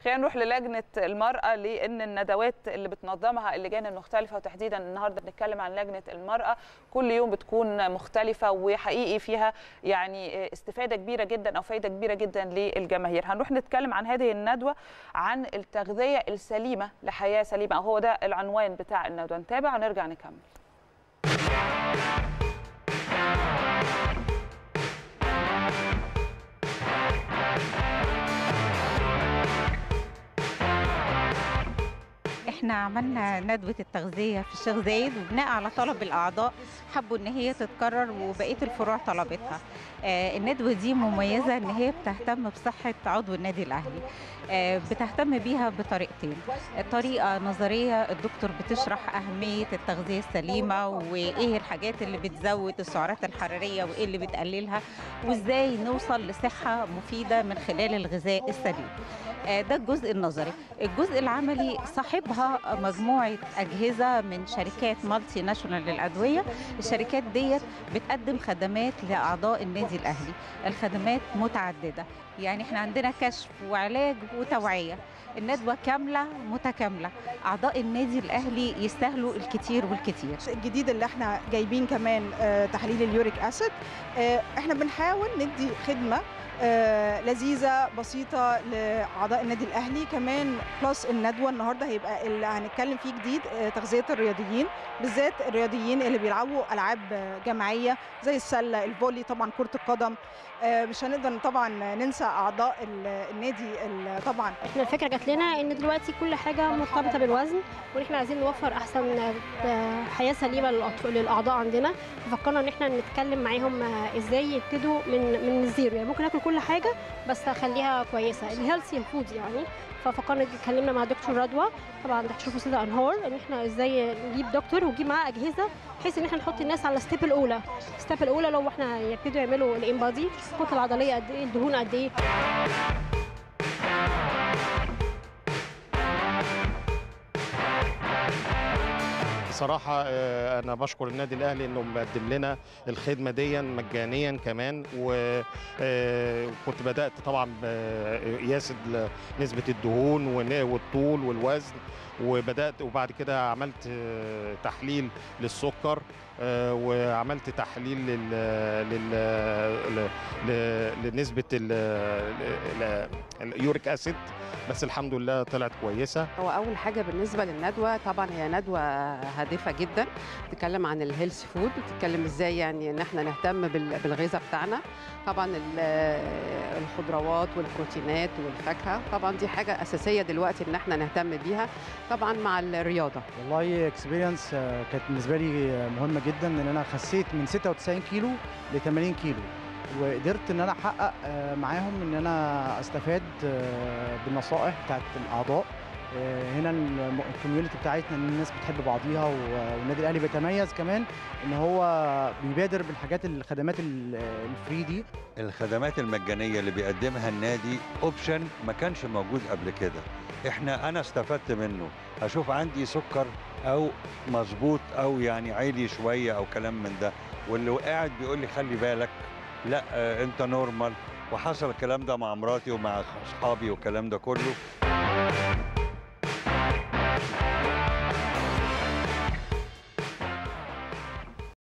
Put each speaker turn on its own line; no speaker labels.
خلينا نروح للجنه المراه لان الندوات اللي بتنظمها اللجان المختلفه وتحديدا النهارده بنتكلم عن لجنه المراه كل يوم بتكون مختلفه وحقيقي فيها يعني استفاده كبيره جدا او فايده كبيره جدا للجماهير هنروح نتكلم عن هذه الندوه عن التغذيه السليمه لحياه سليمه او هو ده العنوان بتاع الندوه نتابع ونرجع نكمل
احنا عملنا ندوة التغذية في الشيخ زايد وبناء على طلب الأعضاء حبوا إن هي تتكرر وبقية الفروع طلبتها آه الندوة دي مميزة إن هي بتهتم بصحة عضو النادي الأهلي آه بتهتم بيها بطريقتين طريقة نظرية الدكتور بتشرح أهمية التغذية السليمة وإيه الحاجات اللي بتزود السعرات الحرارية وإيه اللي بتقللها وإزاي نوصل لصحة مفيدة من خلال الغذاء السليم ده الجزء النظري الجزء العملي صاحبها مجموعة أجهزة من شركات مالتي ناشونال للأدوية الشركات ديت بتقدم خدمات لأعضاء النادي الأهلي الخدمات متعددة يعني احنا عندنا كشف وعلاج وتوعية الندوة كاملة متكاملة أعضاء النادي الأهلي يستاهلوا الكتير والكتير
الجديد اللي احنا جايبين كمان تحليل اليوريك أسيد احنا بنحاول ندي خدمة آه لذيذه بسيطه لاعضاء النادي الاهلي كمان بلس الندوه النهارده هيبقى اللي هنتكلم فيه جديد آه تغذيه الرياضيين بالذات الرياضيين اللي بيلعبوا العاب جماعيه زي السله الفولي طبعا كره القدم آه مش هنقدر طبعا ننسى اعضاء النادي طبعا
احنا الفكره جات لنا ان دلوقتي كل حاجه مرتبطه بالوزن وان احنا عايزين نوفر احسن حياه سليمه للاعضاء عندنا فكرنا ان احنا نتكلم معاهم ازاي يبتدوا من من الزيرو يعني ممكن اكل كل حاجه بس اخليها كويسه الهيلثي فود يعني ففكرنا اتكلمنا مع دكتور رضوى طبعا دكتور فصيله انهار ان احنا ازاي نجيب دكتور ونجيب معاه اجهزه بحيث ان احنا نحط الناس على الستيب الاولى الستيب الاولى لو احنا يبتدوا يعملوا الانبادي الكتله العضليه قد ايه الدهون قد ايه
بصراحة أنا بشكر النادي الأهلي إنه مقدم لنا الخدمة دي مجانيا كمان وكنت بدأت طبعا بقياس نسبة الدهون والطول والوزن وبدأت وبعد كده عملت تحليل للسكر وعملت تحليل لل... لل... لنسبة اليوريك أسيد بس الحمد لله طلعت كويسه
هو اول حاجه بالنسبه للندوه طبعا هي ندوه هادفه جدا بتتكلم عن الهيلث فود بتتكلم ازاي يعني ان احنا نهتم بالغذاء بتاعنا طبعا الخضروات والبروتينات والفاكهه طبعا دي حاجه اساسيه دلوقتي ان احنا نهتم بيها طبعا مع الرياضه
والله اكسبيرينس كانت بالنسبه لي مهمه جدا ان انا خسيت من 96 كيلو ل 80 كيلو وقدرت ان انا احقق معاهم ان انا استفاد بالنصائح بتاعت الاعضاء هنا الكوميونتي بتاعتنا ان الناس بتحب بعضيها والنادي الاهلي بيتميز كمان ان هو بيبادر بالحاجات الخدمات الفري دي
الخدمات المجانيه اللي بيقدمها النادي اوبشن ما كانش موجود قبل كده احنا انا استفدت منه اشوف عندي سكر او مظبوط او يعني عالي شويه او كلام من ده واللي قاعد بيقول لي خلي بالك لا انت نورمال وحصل الكلام ده مع مراتي ومع اصحابي والكلام ده كله